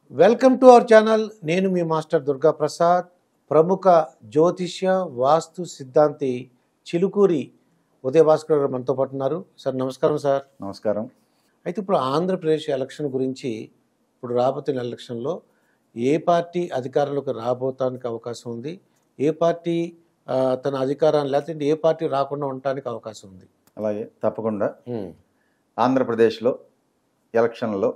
Welcome to our channel నేను మీ master Durga Prasad ప్రముఖ జ్యోతిష్య వాస్తు సిద్ధాంతి చిలుకూరి ఉదయ భాస్కర్ గారు మనతో పాటు ఉన్నారు సార్ నమస్కారం సార్ నమస్కారం అయితే ఇప్పుడు ఆంధ్రప్రదేశ్ ఎలక్షన్ గురించి ఇప్పుడు రాబోతున్న ఎలక్షన్లో ఏ పార్టీ అధికారంలోకి రాబోతానికి అవకాశం ఉంది ఏ పార్టీ ఆ, తన అధికారాన్ని లేకపోతే ఏ పార్టీ రాకుండా ఉండటానికి అవకాశం ఉంది అలాగే తప్పకుండా ఉమ్, ఆంధ్రప్రదేశ్లో ఎలక్షన్లో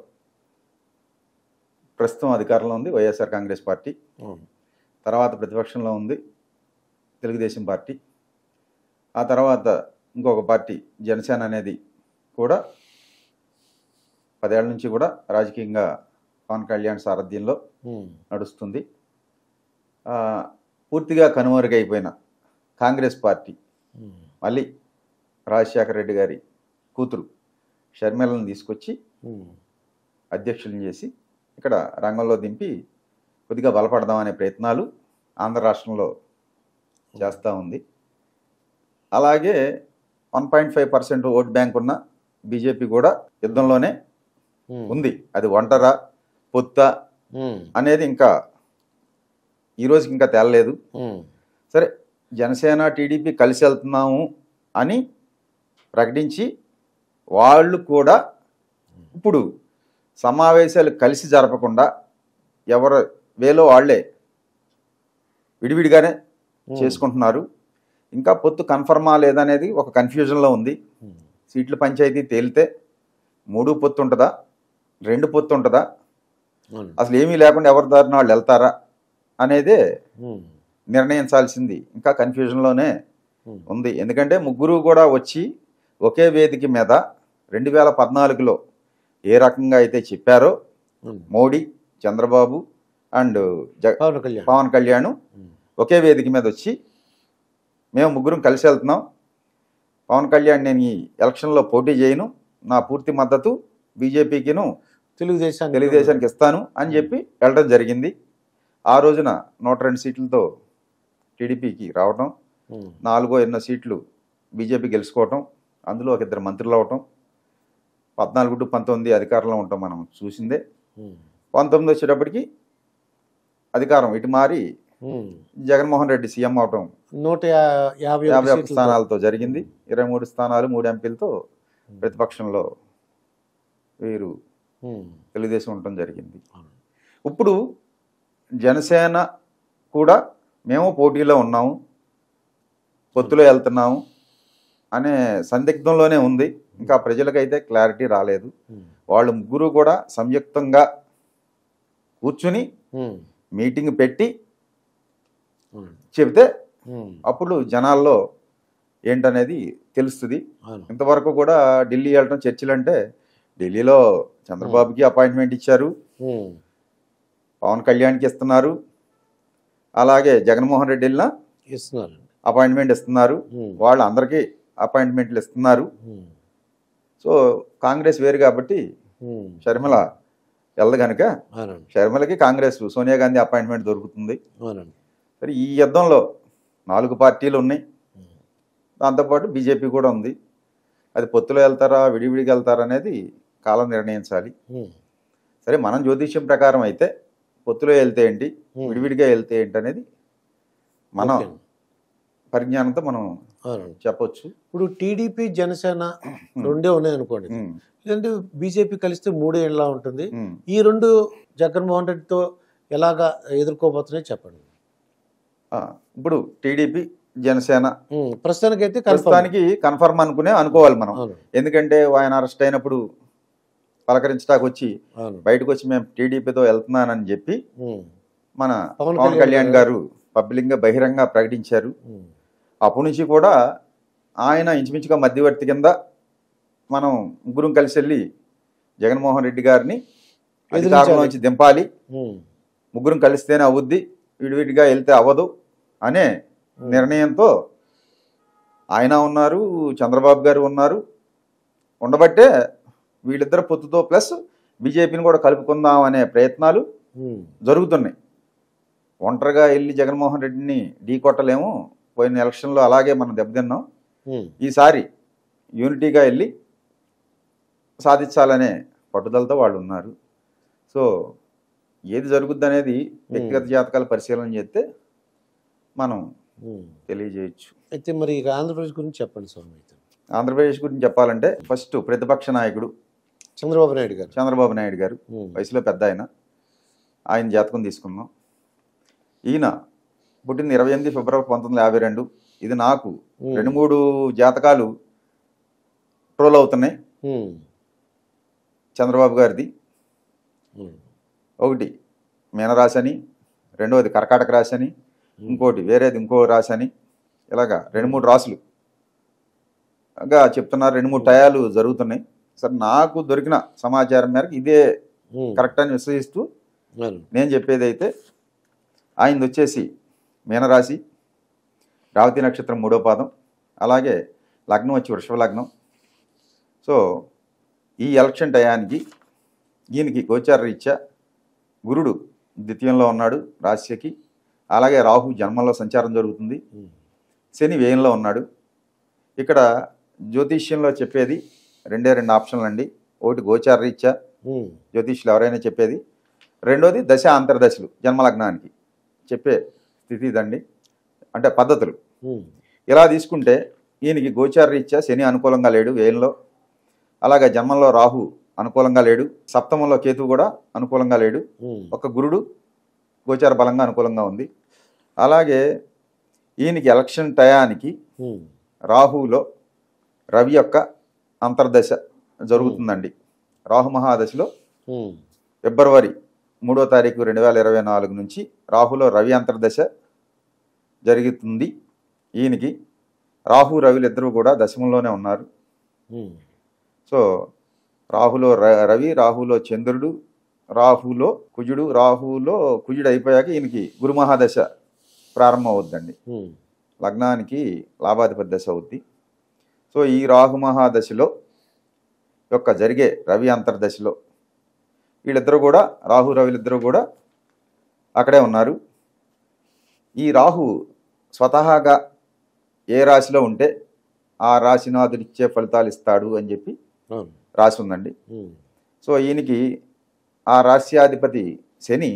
ప్రస్తుతం అధికారంలో ఉంది వైఎస్ఆర్ కాంగ్రెస్ పార్టీ ఉమ్, తర్వాత ప్రతిపక్షంలో ఉంది తెలుగుదేశం పార్టీ ఆ తర్వాత ఇంకొక పార్టీ జనసేన అనేది కూడా పదేళ్ల నుంచి కూడా రాజకీయంగా పవన్ కళ్యాణ్ సారథ్యంలో ఉమ్, నడుస్తుంది ఆ, పూర్తిగా కనుమరుగైపోయిన కాంగ్రెస్ పార్టీ ఉమ్, మళ్ళీ రాజశేఖర రెడ్డి గారి కూతురు షర్మిలను తీసుకొచ్చి ఉమ్, అధ్యక్షులను చేసి ఇక్కడ రంగంలో దింపి కొద్దిగా బలపడదామనే ప్రయత్నాలు ఆంధ్ర రాష్ట్రంలో చేస్తూ ఉంది అలాగే one point five percent vote bank ఉన్న బీజేపీ కూడా యుద్ధంలోనే ఉమ్, ఉంది అది ఒంటరా పొత్త ఉమ్, అనేది ఇంకా ఈ రోజుకి ఇంకా తేలలేదు ఉమ్, సరే జనసేన టీడీపీ కలిసి వెళ్తున్నాము అని ప్రకటించి వాళ్ళు కూడా ఇప్పుడు సమావేశాలు కలిసి జరపకుండా ఎవరు వేలో వాళ్ళే విడివిడిగానే ఉమ్, చేసుకుంటున్నారు ఇంకా పొత్తు కన్ఫర్మా లేదనేది ఒక కన్ఫ్యూజన్లో ఉంది ఉమ్, సీట్ల పంచాయతీ తేలితే మూడు పొత్తు ఉంటుందా రెండు పొత్తు ఉంటుందా అవును. అసలు ఏమీ లేకుండా ఎవరి దారిన వాళ్ళు వెళ్తారా అనేదే ఉమ్, నిర్ణయించాల్సింది ఇంకా కన్ఫ్యూజన్లోనే ఉమ్, ఉంది ఎందుకంటే ముగ్గురు కూడా వచ్చి ఒకే వేదిక మీద రెండు వేల పద్నాలుగులో ఏ రకంగా అయితే చెప్పారో ఉమ్. మోడీ చంద్రబాబు అండ్ జ పవన్ కళ్యాణ్ పవన్ కళ్యాణ్ ఉమ్, ఒకే వేదిక మీద వచ్చి మేము ముగ్గురం కలిసి వెళ్తున్నాం పవన్ కళ్యాణ్ నేను ఈ ఎలక్షన్లో పోటీ చేయను నా పూర్తి మద్దతు బీజేపీకిను తెలుగుదేశానికి తెలుగుదేశానికి ఇస్తాను అని చెప్పి వెళ్ళడం జరిగింది ఆ రోజున నూట రెండు సీట్లతో టీడీపీకి రావటం ఉమ్, నాలుగో ఎన్నో సీట్లు బీజేపీ గెలుచుకోవటం అందులో ఒక ఇద్దరు మంత్రులు అవటం పద్నాలుగు టు పంతొమ్మిది అధికారంలో ఉంటాం మనం చూసిందే ఉమ్, పంతొమ్మిది వచ్చేటప్పటికి అధికారం ఇటు మారి ఉమ్. జగన్మోహన్ రెడ్డి సీఎం అవటం నూట యా- యాభై ఒకటి యాభై ఒక్క సీట్లతో. స్థానాలతో జరిగింది ఇరవై మూడు స్థానాలు మూడు ఎంపీలతో ప్రతిపక్షంలో వీరు ఉమ్, తెలుగుదేశం ఉండటం జరిగింది అవును. ఇప్పుడు జనసేన కూడా మేము పోటీలో ఉన్నాము పొత్తులో వెళ్తున్నాము అనే సందిగ్ధంలోనే ఉంది ఇంకా ప్రజలకైతే క్లారిటీ రాలేదు ఉమ్, వాళ్ళు ముగ్గురు కూడా సంయుక్తంగా కూర్చుని ఉమ్, మీటింగ్ పెట్టి అవును. చెబితే ఉమ్, అప్పుడు జనాల్లో ఏంటనేది తెలుస్తుంది అవును. ఇంతవరకు కూడా ఢిల్లీ వెళ్ళటం చర్చలు అంటే ఢిల్లీలో చంద్రబాబుకి అపాయింట్మెంట్ ఇచ్చారు ఉమ్, పవన్ కళ్యాణ్కి ఇస్తున్నారు అలాగే జగన్మోహన్ రెడ్డి వెళ్ళినా ఇస్తున్నారు అపాయింట్మెంట్ ఇస్తున్నారు ఉమ్, వాళ్ళు అందరికీ అపాయింట్మెంట్లు ఇస్తున్నారు ఉమ్, సో కాంగ్రెస్ వేరు కాబట్టి ఉమ్, షర్మిల వెళ్ళదు కనుక అవునండి షర్మిలకి కాంగ్రెస్ సోనియా గాంధీ అపాయింట్మెంట్ దొరుకుతుంది అవునండి సరే ఈ యుద్ధంలో నాలుగు పార్టీలు ఉన్నాయి ఉమ్, దాంతోపాటు బీజేపీ కూడా ఉంది అది పొత్తులో వెళ్తారా విడివిడిగా వెళ్తారా అనేది కాలం నిర్ణయించాలి ఉమ్, సరే మనం జ్యోతిష్యం ప్రకారం అయితే పొత్తులో వెళ్తే ఏంటి ఉమ్, విడివిడిగా వెళ్తే ఏంటి అనేది మనం ఓకే. పరిజ్ఞానంతో మనం అవునండి చెప్పొచ్చు ఇప్పుడు టీడీపీ జనసేన రెండే ఉన్నాయి అనుకోండి ఉమ్, లేదంటే బీజేపీ కలిస్తే మూడే ఏళ్ళ ఉంటుంది ఉమ్. ఈ రెండు జగన్మోహన్ రెడ్డితో ఎలాగా ఎదుర్కోబోతున్నాయి చెప్పండి ఆ, ఇప్పుడు టీడీపీ జనసేన ఉమ్, ప్రస్తుతానికైతే కన్ఫర్మ్ ప్రస్తుతానికి కన్ఫర్మ్ అనుకునే అనుకోవాలి మనం అవును ఎందుకంటే ఆయన అరెస్ట్ అయినప్పుడు పలకరించడానికి వచ్చి అవును బయటకు వచ్చి మేము టీడీపీతో వెళ్తున్నానని చెప్పి ఉమ్, మన పవన్ పవన్ కళ్యాణ్ కళ్యాణ్ గారు పబ్లిక్గా బహిరంగ ప్రకటించారు ఉమ్, అప్పటి నుంచి కూడా ఆయన ఇంచుమించుగా మధ్యవర్తి కింద మనం ముగ్గురం కలిసి వెళ్ళి జగన్మోహన్ రెడ్డి గారిని అధికారంలోంచి దింపాలి ఉమ్, ముగ్గురం కలిస్తేనే అవుద్ది విడివిడిగా వెళ్తే అవ్వదు అనే నిర్ణయంతో ఆయన ఉన్నారు చంద్రబాబు గారు ఉన్నారు ఉండబట్టే వీళ్ళిద్దరు పొత్తుతో ప్లస్ బీజేపీని కూడా కలుపుకుందాం అనే ప్రయత్నాలు ఉమ్, జరుగుతున్నాయి ఒంటరిగా వెళ్ళి జగన్మోహన్ రెడ్డిని ఢీ కొట్టలేము పోయిన ఎలక్షన్లో అలాగే మనం దెబ్బతిన్నాం ఉమ్, ఈసారి యూనిటీగా వెళ్ళి సాధించాలనే పట్టుదలతో వాళ్ళు ఉన్నారు సో ఏది జరుగుద్ది అనేది వ్యక్తిగత జాతకాలు పరిశీలన చేస్తే మనం ఉమ్. తెలియజేయచ్చు అయితే మరి ఇక ఆంధ్రప్రదేశ్ గురించి చెప్పండి స్వామి అయితే ఆంధ్రప్రదేశ్ గురించి చెప్పాలంటే ఫస్ట్ ప్రతిపక్ష నాయకుడు చంద్రబాబు నాయుడు గారు చంద్రబాబు నాయుడు గారు ఉమ్. వయసులో పెద్ద ఆయన ఆయన జాతకం తీసుకుందాం ఈయన పుట్టింది ఇరవై ఎనిమిది ఫిబ్రవరి పంతొమ్మిది వందల యాభై రెండు ఇది నాకు ఉమ్. రెండు మూడు జాతకాలు ట్రోల్ అవుతున్నాయి ఉమ్. చంద్రబాబు గారిది ఉమ్. ఒకటి మీనరాశి అని రెండవది కర్కాటక రాశి అని ఇంకోటి వేరేది ఇంకో రాశి అని ఇలాగా రెండు మూడు రాసులు గా చెప్తున్నారు రెండు మూడు టయాలు జరుగుతున్నాయి సరే నాకు దొరికిన సమాచారం మేరకు ఇదే ఉమ్. కరెక్ట్ అని విశ్వసిస్తూ అవును. నేను చెప్పేది అయితే ఆయనది వచ్చేసి మీనరాశి రావతి నక్షత్రం మూడో పాదం అలాగే లగ్నం వచ్చి వృషభ లగ్నం సో ఈ ఎలక్షన్ టయానికి ఈయనకి గోచార రీత్యా గురుడు ద్వితీయంలో ఉన్నాడు రాశికి అలాగే రాహు జన్మంలో సంచారం జరుగుతుంది ఉమ్. శని వ్యయంలో ఉన్నాడు ఇక్కడ జ్యోతిష్యంలో చెప్పేది రెండే రెండు ఆప్షన్లు అండి ఒకటి గోచార రీత్యా ఉమ్. జ్యోతిష్యులు ఎవరైనా చెప్పేది రెండోది దశ అంతర్దశలు జన్మలగ్నానికి చెప్పే స్థితి ఇదండి అంటే పద్ధతులు ఉమ్. ఇలా తీసుకుంటే ఈయనకి గోచార రీత్యా శని అనుకూలంగా లేడు వ్యయంలో అలాగే జన్మంలో రాహు అనుకూలంగా లేడు సప్తమంలో కేతువు కూడా అనుకూలంగా లేడు ఉమ్. ఒక గురుడు గోచార బలంగా అనుకూలంగా ఉంది అలాగే ఈయనకి ఎలక్షన్ టయానికి ఉమ్. రాహులో రవి యొక్క అంతర్దశ జరుగుతుందండి రాహు మహాదశలో ఉమ్. ఫిబ్రవరి మూడో తారీఖు రెండు వేల ఇరవై నాలుగు నుంచి రాహులో రవి అంతర్దశ జరుగుతుంది ఈయనకి రాహు రవిలు ఇద్దరు కూడా దశమంలోనే ఉన్నారు ఉమ్. సో రాహులో ర- రవి రాహులో చంద్రుడు రాహులో కుజుడు రాహులో కుజుడు అయిపోయాక ఈయనకి గురు మహాదశ ప్రారంభం అవుద్దండి ఉమ్. లగ్నానికి లాభాధిపతి దశ అవుద్ది సో ఈ రాహు మహాదశలో యొక్క జరిగే రవి అంతర్దశలో వీళ్ళిద్దరూ కూడా రాహు రవిలిద్దరూ కూడా అక్కడే ఉన్నారు ఈ రాహు స్వతహాగా ఏ రాశిలో ఉంటే ఆ రాశినాథుడు ఇచ్చే ఫలితాలు ఇస్తాడు అని చెప్పి అవును. రాసి ఉందండి ఉమ్. సో ఈయనకి ఆ రాశ్యాధిపతి శని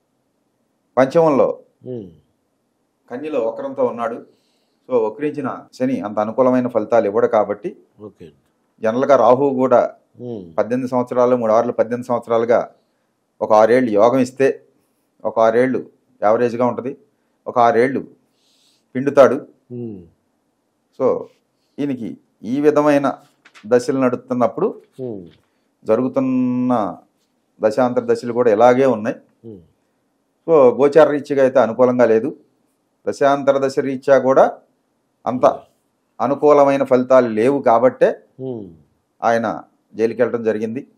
పంచమంలో ఉమ్. కన్యలో వక్రంతో ఉన్నాడు సో వక్రించిన శని అంత అనుకూలమైన ఫలితాలు ఇవ్వడు కాబట్టి ఓకే జనరల్గా రాహు కూడా ఉమ్. పద్దెనిమిది సంవత్సరాలు మూడు ఆరులు పద్దెనిమిది సంవత్సరాలుగా ఒక ఆరేళ్ళు యోగం ఇస్తే ఒక ఆరేళ్ళు యావరేజ్గా ఉంటుంది ఒక ఆరేళ్ళు పిండుతాడు ఉమ్. సో ఈయనకి ఈ విధమైన దశలు నడుస్తున్నప్పుడు ఉమ్. జరుగుతున్న దశాంతర దశలు కూడా ఇలాగే ఉన్నాయి ఉమ్. సో గోచార రీత్యాగా అయితే అనుకూలంగా లేదు దశాంతర దశ రీత్యా కూడా అంత అనుకూలమైన ఫలితాలు లేవు కాబట్టే ఉమ్. ఆయన జైలుకి వెళ్ళడం జరిగింది